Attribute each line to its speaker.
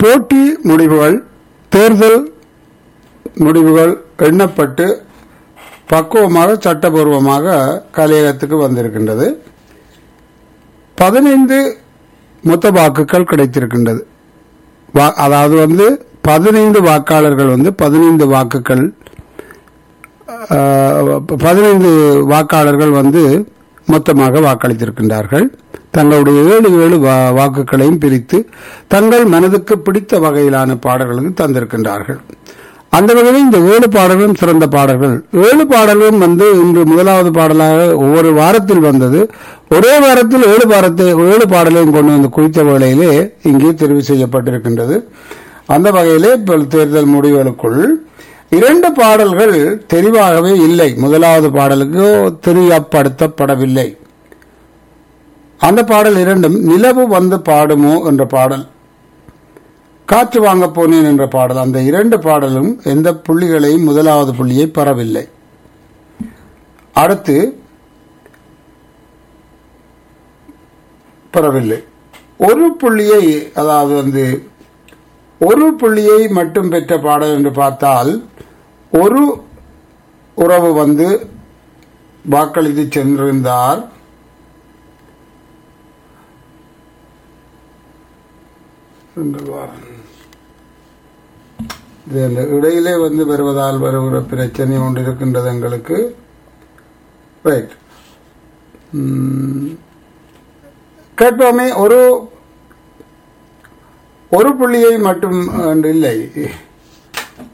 Speaker 1: போட்டி முடிவுகள் தேர்தல் முடிவுகள் எண்ணப்பட்டு பக்குவமாக சட்டபூர்வமாக கலையகத்துக்கு வந்திருக்கின்றது பதினைந்து மொத்த வாக்குகள் கிடைத்திருக்கின்றது வா- அதாவது வந்து பதினைந்து வாக்காளர்கள் வந்து பதினைந்து வாக்குகள் ஆஹ், பதினைந்து வாக்காளர்கள் வந்து மொத்தமாக வாக்களித்திருக்கின்றார்கள் தங்களுடைய ஏழு ஏழு வா- வாக்குகளையும் பிரித்து தங்கள் மனதுக்கு பிடித்த வகையிலான பாடல்களுக்கு தந்திருக்கின்றார்கள் அந்த வகையில் இந்த ஏழு பாடல்களும் சிறந்த பாடல்கள் ஏழு பாடல்களும் வந்து இன்று முதலாவது பாடலாக ஒவ்வொரு வாரத்தில் வந்தது ஒரே வாரத்தில் ஏழு வாரத்தை ஏழு பாடலையும் கொண்டு வந்து குவித்த வேளையிலே இங்கே தெரிவு செய்யப்பட்டிருக்கின்றது அந்த வகையிலே இப்ப தேர்தல் முடிவுகளுக்குள் இரண்டு பாடல்கள் தெரிவாகவே இல்லை முதலாவது பாடலுக்கு தெரியப்படுத்தப்படவில்லை அந்த பாடல் இரண்டும் நிலவு வந்து பாடுமோ என்ற பாடல் காற்று வாங்க போனேன் என்ற பாடல் அந்த இரண்டு பாடலும் எந்த புள்ளிகளையும் முதலாவது புள்ளியை பெறவில்லை அடுத்து பெறவில்லை ஒரு புள்ளியை அதாவது வந்து ஒரு புள்ளியை மட்டும் பெற்ற பாடல் என்று பார்த்தால் ஒரு உறவு வந்து வாக்களித்து சென்றிருந்தார் எங்கள் வாரம். இது அந்த இடையிலே வந்து வருவதால் வருகிற பிரச்சனை ஒன்று இருக்கின்றது எங்களுக்கு ரைட் கேட்போமே ஒரு ஒரு புள்ளியை மட்டும் என்று இல்லை